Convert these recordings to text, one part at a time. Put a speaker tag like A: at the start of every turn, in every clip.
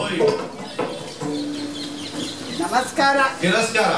A: ಓಯ್
B: ನಮಸ್ಕಾರ
A: ತಿರಸ್ಕಾರ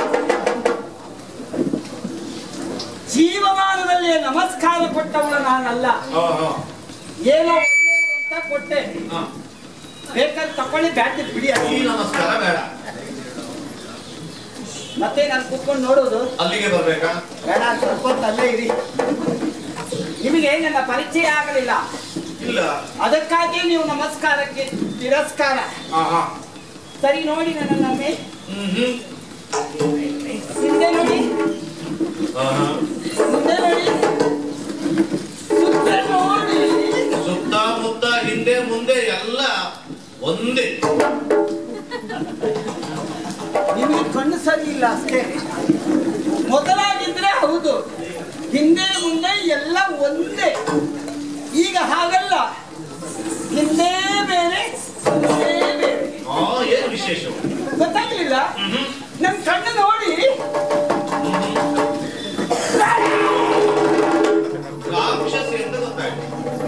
B: ಜೀವಮಾನದಲ್ಲಿ ನಮಸ್ಕಾರ ಕೊಟ್ಟವಳು ನಾನಲ್ಲ
A: ಹಾ ಹಾ
B: ಏನೋ ಒಳ್ಳೆಯದು ಅಂತ ಕೊಟ್ಟೆ
A: ಹಾ.
B: ಬೇಕಾದ್ರೆ ತಕೊಳ್ಳಿ ಬ್ಯಾಟಿ ಬಿಡಿ
A: ಈ
B: ಅದು.
A: ನಮಸ್ಕಾರ ಬೇಡ
B: ಮತ್ತೆ ನಾನು ಕುತ್ಕೊಂಡು ನೋಡೋದು
A: ಅಲ್ಲಿಗೆ ಬರ್ಬೇಕಾ
B: ಬೇಡ ಸ್ವಲ್ಪ ಹೊತ್ತು ಅಲ್ಲೇ ಇರಿ ನಿಮಗೆ ನನ್ನ ಪರಿಚಯ ಆಗಲಿಲ್ಲ
A: ಇಲ್ಲ
B: ಅದಕ್ಕಾಗಿ ನೀವು ನಮಸ್ಕಾರಕ್ಕೆ ತಿರಸ್ಕಾರ
A: ಹಾ ಹಾ
B: ಸರಿ ನೋಡಿ ನನ್ನೊಮ್ಮೆ
A: ಹ್ಮ್ ಹ್ಮ್
B: ಹಿಂದೆ ನೋಡಿ
A: ಹಾ ಹಾ
B: ಮುಂದೆ ನೋಡಿ ಸುತ್ತ ನೋಡಿ
A: ಸುತ್ತಮುತ್ತ ಹಿಂದೆ ಮುಂದೆ ಎಲ್ಲ ಒಂದೇ
B: ನಿಮಗೆ ಕಣ್ಣು ಸರಿ ಇಲ್ಲ ಅಷ್ಟೇ ಮೊದಲಾಗಿದ್ರೆ ಹೌದು ಹಿಂದೆ ಮುಂದೆ ಎಲ್ಲ ಒಂದೇ ಈಗ ಹಾಗಲ್ಲ ಹಿಂದೆ ಬೇರೆ ಮುಂದೆ ಬೇರೆ
A: ಹಾ ಏನು ವಿಶೇಷ
B: ಗೊತ್ತಾಗ್ಲಿಲ್ಲ ನಮ್ ಕಣ್ಣು ನೋಡಿ
A: ರಾಕ್ಷಸಿ ಅಂತ ಗೊತ್ತಾಯ್ತು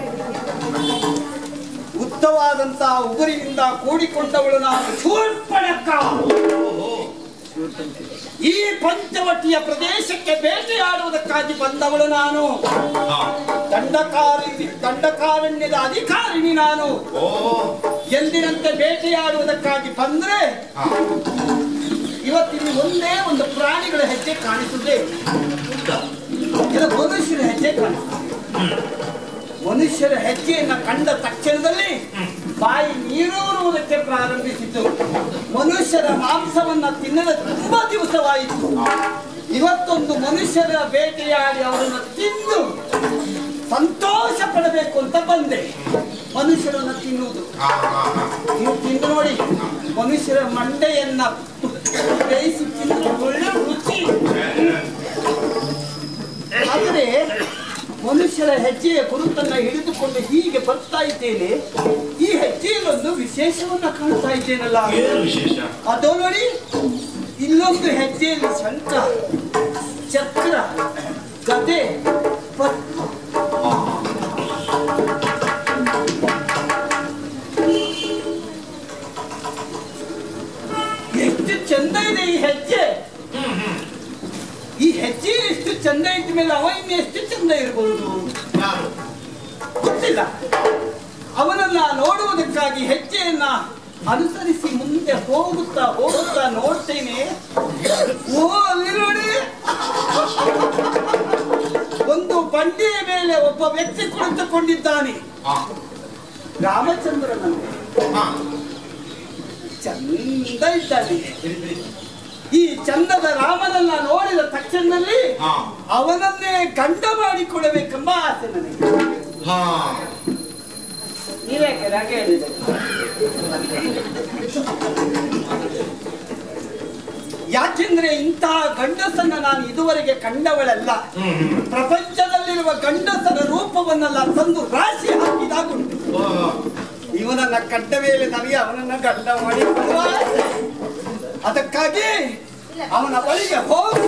B: ಉತ್ತವಾದಂತಹ ಉಗುರಿನಿಂದ ಕೂಡಿಕೊಂಡವಳು ನಾನು ಶೂರ್ಪಣಕ್ಕ
A: ಓಹೋ
B: ಈ ಪಂಚವಟಿಯ ಪ್ರದೇಶಕ್ಕೆ ಬೇಟೆಯಾಡುವುದಕ್ಕಾಗಿ ಬಂದವಳು ನಾನು
A: ಹಾ
B: ದಂಡಕಾರಿ ದಂಡಕಾರಣ್ಯದ ಅಧಿಕಾರಿಣಿ ನಾನು
A: ಓಹೋ
B: ಎಂದಿನಂತೆ ಬೇಟೆಯಾಡುವುದಕ್ಕಾಗಿ ಬಂದ್ರೆ
A: ಹಾ
B: ಇವತ್ತಿಲ್ಲಿ ಒಂದೇ ಒಂದು ಪ್ರಾಣಿಗಳ ಹೆಜ್ಜೆ ಕಾಣಿಸುತ್ತೆ ಇಲ್ಲ ಮನುಷ್ಯರ ಹೆಜ್ಜೆ ಕಾಣಿಸುತ್ತೆ ಮನುಷ್ಯರ ಹೆಜ್ಜೆಯನ್ನ ಕಂಡ ತಕ್ಷಣದಲ್ಲಿ ಬಾಯಿ ನೀರೂರುವುದಕ್ಕೆ ಪ್ರಾರಂಭಿಸಿತು ಮನುಷ್ಯರ ಮಾಂಸವನ್ನ ತಿನ್ನದ ತುಂಬಾ ದಿವಸವಾಯಿತು ಇವತ್ತೊಂದು ಮನುಷ್ಯರ ಬೇಟೆಯಾಡಿ ಅವರನ್ನು ತಿಂದು ಸಂತೋಷ ಪಡಬೇಕು ಅಂತ ಬಂದೆ ಮನುಷ್ಯರನ್ನ ತಿನ್ನುವುದು
A: ಹಾ ಹಾ ಹಾ
B: ನೀವು ತಿಂದು ನೋಡಿ ಮನುಷ್ಯರ ಮಂಡೆಯನ್ನ ಬೇಯಿಸಿ ತಿಂದ್ರೆ ಒಳ್ಳೆ ರುಚಿ ಆದರೆ ಮನುಷ್ಯರ ಹೆಜ್ಜೆಯ ಗುರುತನ್ನ ಹಿಡಿದುಕೊಂಡು ಹೀಗೆ ಬರ್ತಾ ಇದ್ದೇನೆ ಈ ಹೆಜ್ಜೆಯಲ್ಲೊಂದು ವಿಶೇಷವನ್ನ ಕಾಣ್ತಾ ಇದ್ದೇನಲ್ಲ
A: ಏನು ವಿಶೇಷ
B: ಅದು ನೋಡಿ ಇಲ್ಲೊಂದು ಹೆಜ್ಜೆಯಲ್ಲಿ ಶಂಖ ಚಕ್ರ ಗದೆ ಪದ್ಮ ಎಷ್ಟು ಚಂದ ಇದೆ ಈ ಹೆಜ್ಜೆ ಈ ಹೆಜ್ಜೆ ಎಷ್ಟು ಚಂದ ಇದ್ದ ಮೇಲೆ ಅವ ಇನ್ನು ಎಷ್ಟು ಚಂದ ಇರಬಹುದು
A: ಯಾರು
B: ಗೊತ್ತಿಲ್ಲ ಅವನನ್ನ ನೋಡುವುದಕ್ಕಾಗಿ ಹೆಜ್ಜೆಯನ್ನ ಅನುಸರಿಸಿ ಮುಂದೆ ಹೋಗುತ್ತಾ ಹೋಗುತ್ತಾ ನೋಡ್ತೇನೆ ಓ ಅಲ್ಲಿ ನೋಡಿ ಒಂದು ಬಂಡಿಯ ಮೇಲೆ ಒಬ್ಬ ವ್ಯಕ್ತಿ ಕುಳಿತುಕೊಂಡಿದ್ದಾನೆ
A: ಹಾ
B: ರಾಮಚಂದ್ರನಂತೆ
A: ಹಾ
B: ಚಂದ ಇದ್ದಾನೆ ಈ ಚಂದದ ರಾಮನನ್ನ ನೋಡಿದ ತಕ್ಷಣದಲ್ಲಿ
A: ಹಾ
B: ಅವನನ್ನೇ ಗಂಡ ಮಾಡಿಕೊಳ್ಳಬೇಕೆಂಬ ಆಸೆ ನನಗೆ
A: ಹಾ
B: ನೀವ್ಯಾಕೆ ರಾಗ ಹೇಳಿದೆ ಯಾಕೆಂದ್ರೆ ಇಂತಹ ಗಂಡಸನ್ನ ನಾನು ಇದುವರೆಗೆ ಕಂಡವಳಲ್ಲ
A: ಹ್ಮ್ ಹ್ಮ್
B: ಪ್ರಪಂಚದಲ್ಲಿರುವ ಗಂಡಸರ ರೂಪವನ್ನೆಲ್ಲ ತಂದು ರಾಶಿ ಹಾಕಿದಾಗುಂಟು
A: ಓಹೋ
B: ಇವನನ್ನ ಕಂಡ ಮೇಲೆ ನನಗೆ ಅವನನ್ನ ಗಂಡ ಮಾಡಿ ಆಸೆ. ಅದಕ್ಕಾಗಿ ಅವನ ಬಳಿಗೆ ಹೋಗು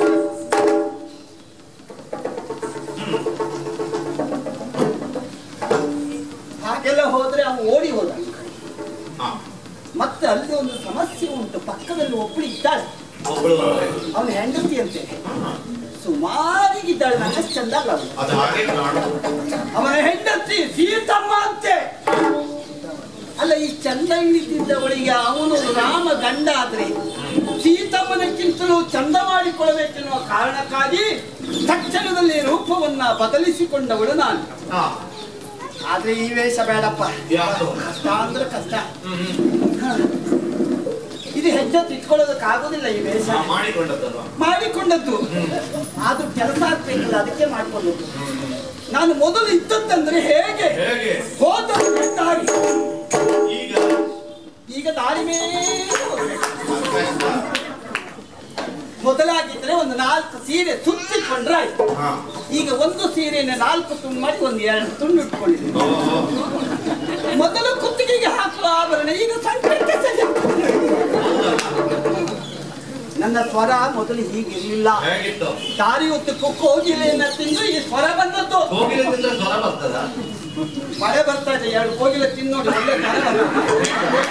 B: ಹಾಗೆಲ್ಲ ಹೋದ್ರೆ ಅವನು ಓಡಿ ಹೋದ
A: ಹಾ
B: ಮತ್ತೆ ಅಲ್ಲಿ ಒಂದು ಸಮಸ್ಯೆ ಉಂಟು ಪಕ್ಕದಲ್ಲಿ ಒಬ್ಬಳು ಇದ್ದಾಳೆ
A: ಒಬ್ಬಳು
B: ಅವನ ಹೆಂಡತಿ ಅಂತೆ ಸುಮಾರಿಗಿದ್ದಾಳೆ ನನ್ನ ಚಂದ ಅಲ್ಲ ಅವಳು
A: ಅದು ಹಾಗೆ ಕಾಣು
B: ಅವನ ಹೆಂಡತಿ ಸೀತಮ್ಮ ಅಂತೆ ಅಲ್ಲ ಈ ಚಂದ ಇದ್ದಿದ್ದವಳಿಗೆ ಅವನು ರಾಮ ಗಂಡ ಆದ್ರೆ ಸೀತಮ್ಮನಕ್ಕಿಂತಲೂ ಚಂದ ಮಾಡಿಕೊಳ್ಳಬೇಕೆನ್ನುವ ಕಾರಣಕ್ಕಾಗಿ ತಕ್ಷಣದಲ್ಲಿ ರೂಪವನ್ನ ಬದಲಿಸಿಕೊಂಡವಳು ನಾನು
A: ಹಾ
B: ಆದ್ರೆ ಈ ವೇಷ ಬೇಡಪ್ಪ
A: ಯಾವುದು
B: ಕಷ್ಟ ಅಂದ್ರೆ ಕಷ್ಟ
A: ಹ್ಮ್ ಹ್ಮ್
B: ಹ. ಇದು ಹೆಜ್ಜೆ ತಿಟ್ಕೊಳ್ಳೋದಕ್ಕಾಗೋದಿಲ್ಲ ಈ ವೇಷ
A: ಹಾ, ಮಾಡಿಕೊಂಡದ್ದಲ್ವಾ
B: ಮಾಡಿಕೊಂಡದ್ದು ಆದ್ರೂ ಕೆಲಸ ಆಗ್ಬೇಕಲ್ಲ ಅದಕ್ಕೆ ಮಾಡಿಕೊಂಡದ್ದು ನಾನು ಮೊದಲು ಇದ್ದದ್ದಂದ್ರೆ ಹೇಗೆ
A: ಹೇಗೆ
B: ಹೋದ ದಾರಿ
A: ಈಗ
B: ಈಗ ದಾರಿ ಮೇಲೆ ಹೋಗ್ಬೇಕು.
A: ಕಷ್ಟ.
B: ಮೊದಲಾಗಿದ್ರೆ ಒಂದು ನಾಲ್ಕು ಸೀರೆ ಸುತ್ತಿಕೊಂಡ್ರೆ ಆಯ್ತು
A: ಹಾ
B: ಈಗ ಒಂದು ಸೀರೆನ ನಾಲ್ಕು ತುಂಡು ಮಾಡಿ ಒಂದು ಎರಡು ತುಂಡು ಇಟ್ಕೊಂಡಿದ್ದೀನಿ
A: ಓಹೋ
B: ಮೊದಲು ಕುತ್ತಿಗೆಗೆ ಹಾಕುವ ಆಭರಣ ಈಗ ಸಂಕಟಕ್ಕೆ ಸರಿ ನನ್ನ ಸ್ವರ ಮೊದಲು ಹೀಗಿರ್ಲಿಲ್ಲ
A: ಹೇಗಿತ್ತು
B: ದಾರಿ ಹೊತ್ತಕ್ಕೂ ಕೋಗಿಲೆಯನ್ನ ತಿಂದು ಈ ಸ್ವರ ಬಂದದ್ದು
A: ಕೋಗಿಲೆ ತಿಂದ್ರೆ ಸ್ವರ ಬರ್ತದ
B: ಮಳೆ ಬರ್ತಾ ಇದೆ ಎರಡು ಕೋಗಿಲೆ ತಿನ್ನೋಡಿ ಒಳ್ಳೆ ಸ್ವರ ಬರ್ತದೆ.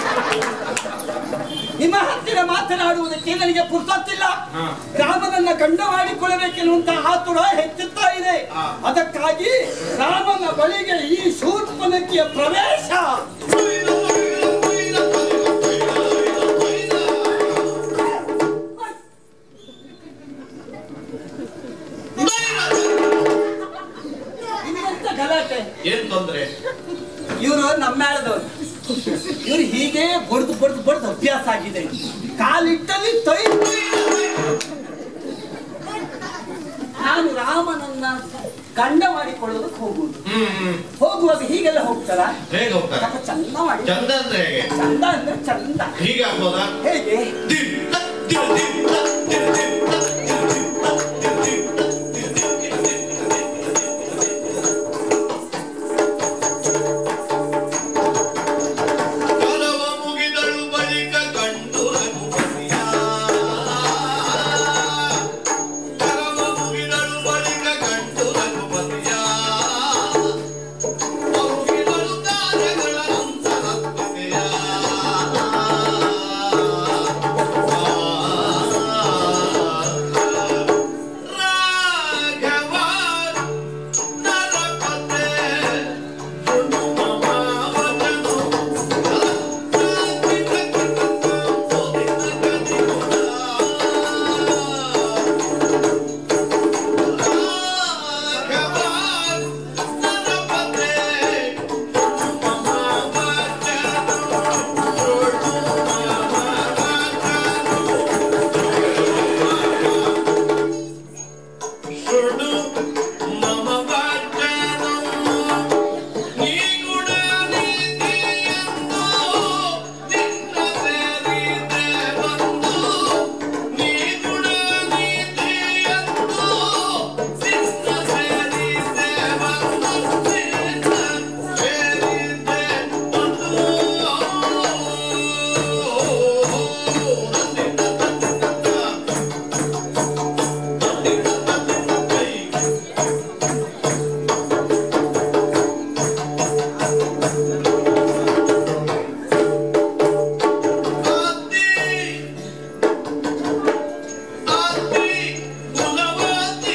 B: ನಿಮ್ಮ ಹತ್ತಿರ ಮಾತನಾಡುವುದಕ್ಕೆ ನನಗೆ ಪುರ್ಸೊತ್ತಿಲ್ಲ
A: ಹಾ.
B: ರಾಮನನ್ನ ಗಂಡ ಮಾಡಿಕೊಳ್ಳಬೇಕೆನ್ನುವಂತ ಆತುರ ಹೆಚ್ಚುತ್ತಾ ಇದೆ
A: ಹಾ.
B: ಅದಕ್ಕಾಗಿ ರಾಮನ ಬಳಿಗೆ ಈ ಶೂರ್ಪನಕ್ಕಿಯ ಪ್ರವೇಶ ಇನ್ನೆಂತ ಗಲಾಟೆ
A: ಏನ್ ತೊಂದ್ರೆ
B: ಇವರು ನಮ್ಮ ಮೇಳದವ್ರು ಇವ್ರು ಹೀಗೆ ಬಡ್ದು ಬಡ್ದು ಬಡ್ದು ಅಭ್ಯಾಸ ಆಗಿದೆ ಕಾಲಿಟ್ಟಲ್ಲಿ ತೊಯ್ ನಾನು ರಾಮನನ್ನ ಗಂಡ ಮಾಡಿಕೊಳ್ಳೋದಕ್ಕೆ ಹೋಗುವುದು
A: ಹ್ಮ್ ಹ್ಮ್
B: ಹೋಗುವಾಗ ಹೀಗೆಲ್ಲ ಹೋಗ್ತಾರ
A: ಹೇಗೆ ಹೋಗ್ತಾರೆ
B: ಸ್ವಲ್ಪ ಚಂದ ಮಾಡಿ
A: ಚಂದ ಅಂದ್ರೆ ಹೇಗೆ
B: ಚಂದ ಅಂದ್ರೆ ಚಂದ
A: ಹೀಗೆ ಆಗ್ಬೋದಾ
B: ಹೇಗೆ
A: ದಿಟ್ಟ, ದಿರ, ದಿಟ್ಟ, ದಿರ, ದಿಟ್ಟ, ದಿರ, ದಿಟ್ಟ, ದಿರ, ದಿಟ್ಟ, ದಿರ, ದಿಟ್ಟ, ದಿರ, ದಿಟ್ಟ. ಕರವ ಮುಗಿದಳು ಬಳಿಕ ಕಂಡು ರಘುಪತಿಯ. ಕರವ ಮುಗಿದಳು ಬಳಿಕ ಕಂಡು ರಘುಪತಿಯ. ಮುಗಿದಳು ಕಾರ್ಯಗಳ ಅಂತರತ್ವತೆಯ. ರಾಘವ ನರಪತೆ ಮಮ ವಾಚನಂ ನೀ ಗುಣ ನೀತಿಯಂದು ನಿನ್ನ ಸೇರಿದೆ ಬಂದು ನೀ ಗುಣ ನೀತಿಯಂದು ನಿನ್ನ ಸೇರಿದೆ ಬಂದು ನಿನ್ನ ಸೇರಿದೆ ಬಂದು ಆತಿ ಆತಿ ಗುಣವತಿ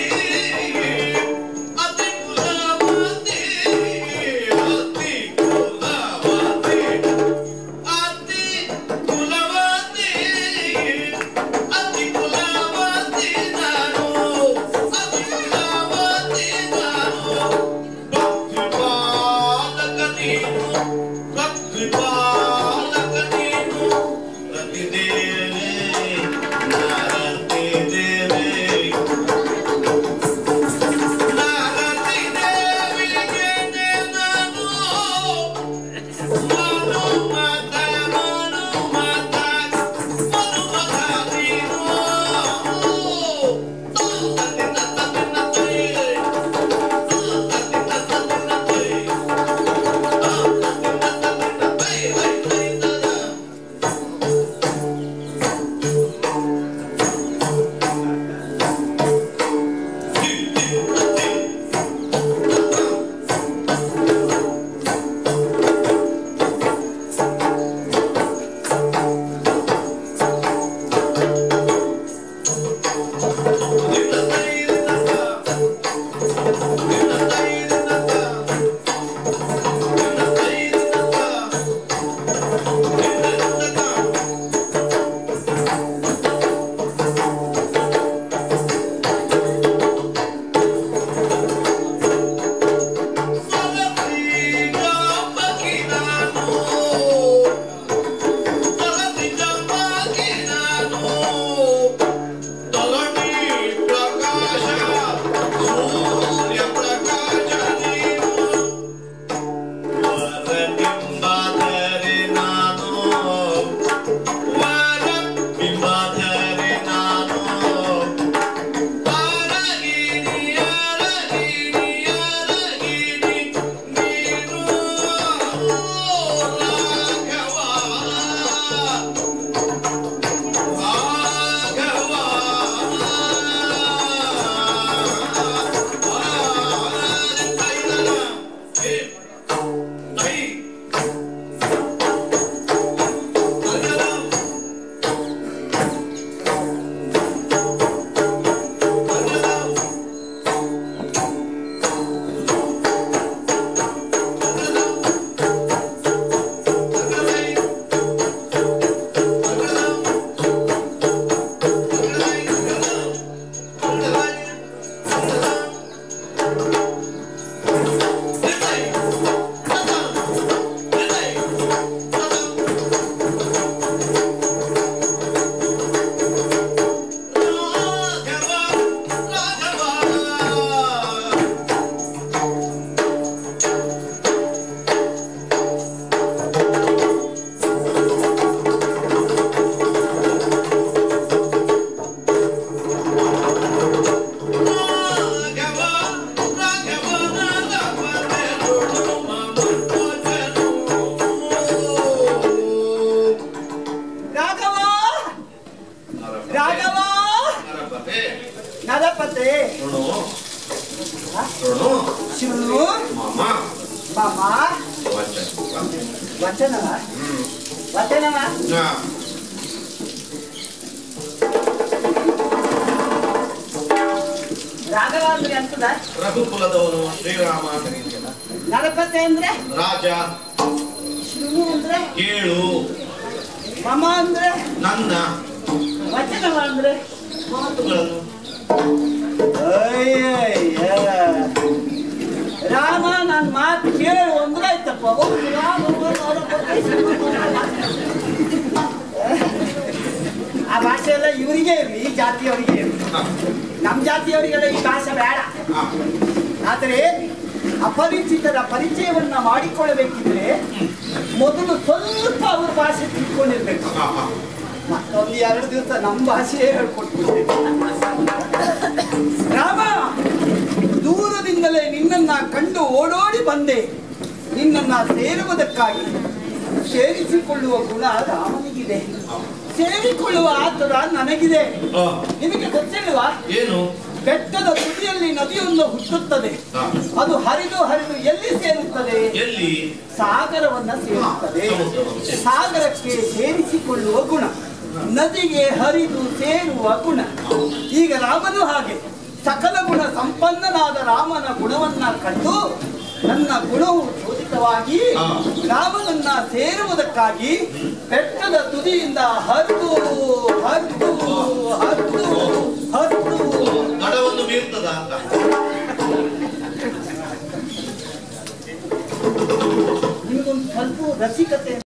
A: ಅತಿ ಗುಣವತಿ ಆತಿ ಗುಣವತಿ ಆತಿ ಗುಣವತಿ ಅತಿ ಗುಣವತಿ ನಾನು ಅತಿ ಗುಣವತಿ ನಾನು ಭಕ್ತಿ ಪಾಲಕ ನೀನು ಭಕ್ತಿ ಪಾಲಕ ನೀನು ರತಿದೇವೆ ನಾರತಿದೇವೆ ನಾರತಿದೇವಿಗೆ ನಾನು ಮನುಮತ ಮನುಮತ ಮನುಮತ ನೀನು ತತ್ತಿನ ತತ್ತಿನ ತೈ ತತ್ತಿನ ತತ್ತಿನ ತೈ ತತ್ತಿನ ತತ್ತಿನ ತೈ ತೈ ತೈ ತದ ಶೃಣು
B: ಶಿವನು
A: ಮಾಮ
B: ಮಾಮ
A: ವಚನ
B: ವಚನವ
A: ಹ್ಮ್
B: ವಚನವ
A: ಹಾ.
B: ರಾಘವ ಅಂದ್ರೆ ಅಂತದ
A: ರಘುಕುಲದವನು ಶ್ರೀರಾಮ ಅಂತ ಹೇಳಿದ್ಯಲ್ಲ.
B: ನರಪತಿ ಅಂದ್ರೆ
A: ರಾಜ
B: ಶಿವನು ಅಂದ್ರೆ
A: ಕೇಳು
B: ಮಮ ಅಂದ್ರೆ
A: ನನ್ನ
B: ವಚನವ ಅಂದ್ರೆ
A: ಮಾತುಗಳನ್ನು
B: ಅಯ್ಯಯ್ಯ. ರಾಮ ನನ್ನ ಮಾತು ಕೇಳು ಅಂದ್ರೆ ಆಯ್ತಪ್ಪ ಹೌದು, ರಾಮ ಅವರ ಬಗ್ಗೆ ಆ ಭಾಷೆ ಎಲ್ಲ ಇವರಿಗೆ ಇರಲಿ ಈ ಜಾತಿಯವರಿಗೆ ಇರಲಿ
A: ಹಾ.
B: ನಮ್ಮ ಜಾತಿಯವರಿಗೆಲ್ಲ ಈ ಭಾಷೆ ಬೇಡ
A: ಹಾ.
B: ಆದರೆ ಅಪರಿಚಿತರ ಪರಿಚಯವನ್ನ ಮಾಡಿಕೊಳ್ಳಬೇಕಿದ್ರೆ ಮೊದಲು ಸ್ವಲ್ಪ ಅವ್ರ ಭಾಷೆ ತಿಳ್ಕೊಂಡಿರ್ಬೇಕು
A: ಹಾ, ಹಾ.
B: ಮತ್ತೊಂದು ಎರಡು ದಿವಸ ನಮ್ಮ ಭಾಷೆಯೇ ಹೇಳ್ಕೊಟ್ಬಿಡ್ತೇವೆ ರಾಮ ದೂರದಿಂದಲೇ ನಿನ್ನನ್ನ ಕಂಡು ಓಡೋಡಿ ಬಂದೆ ನಿನ್ನನ್ನ ಸೇರುವುದಕ್ಕಾಗಿ ಸೇರಿಸಿಕೊಳ್ಳುವ ಗುಣ ರಾಮನಿಗಿದೆ ಸೇರಿಕೊಳ್ಳುವ ಆತುರ ನನಗಿದೆ
A: ಆ,
B: ನಿಮಗೆ ಗೊತ್ತಿಲ್ವಾ
A: ಏನು
B: ಬೆಟ್ಟದ ತುದಿಯಲ್ಲಿ ನದಿಯೊಂದು ಹುಟ್ಟುತ್ತದೆ
A: ಹಾ.
B: ಅದು ಹರಿದು ಹರಿದು ಎಲ್ಲಿ ಸೇರುತ್ತದೆ
A: ಎಲ್ಲಿ
B: ಸಾಗರವನ್ನ ಸೇರುತ್ತದೆ
A: ಸಮುದ್ರವನ್ನು ಸೇರುತ್ತದೆ.
B: ಸಾಗರಕ್ಕೆ ಸೇರಿಸಿಕೊಳ್ಳುವ ಗುಣ ನದಿಗೆ ಹರಿದು ಸೇರುವ ಗುಣ ಈಗ ರಾಮನು ಹಾಗೆ ಸಕಲ ಗುಣ ಸಂಪನ್ನನಾದ ರಾಮನ ಗುಣವನ್ನ ಕಂಡು ನನ್ನ ಗುಣವು ಚೋದಿತವಾಗಿ
A: ಹಾ.
B: ರಾಮನನ್ನ ಸೇರುವುದಕ್ಕಾಗಿ ಬೆಟ್ಟದ ತುದಿಯಿಂದ ಹರಿದು ಹರಿದು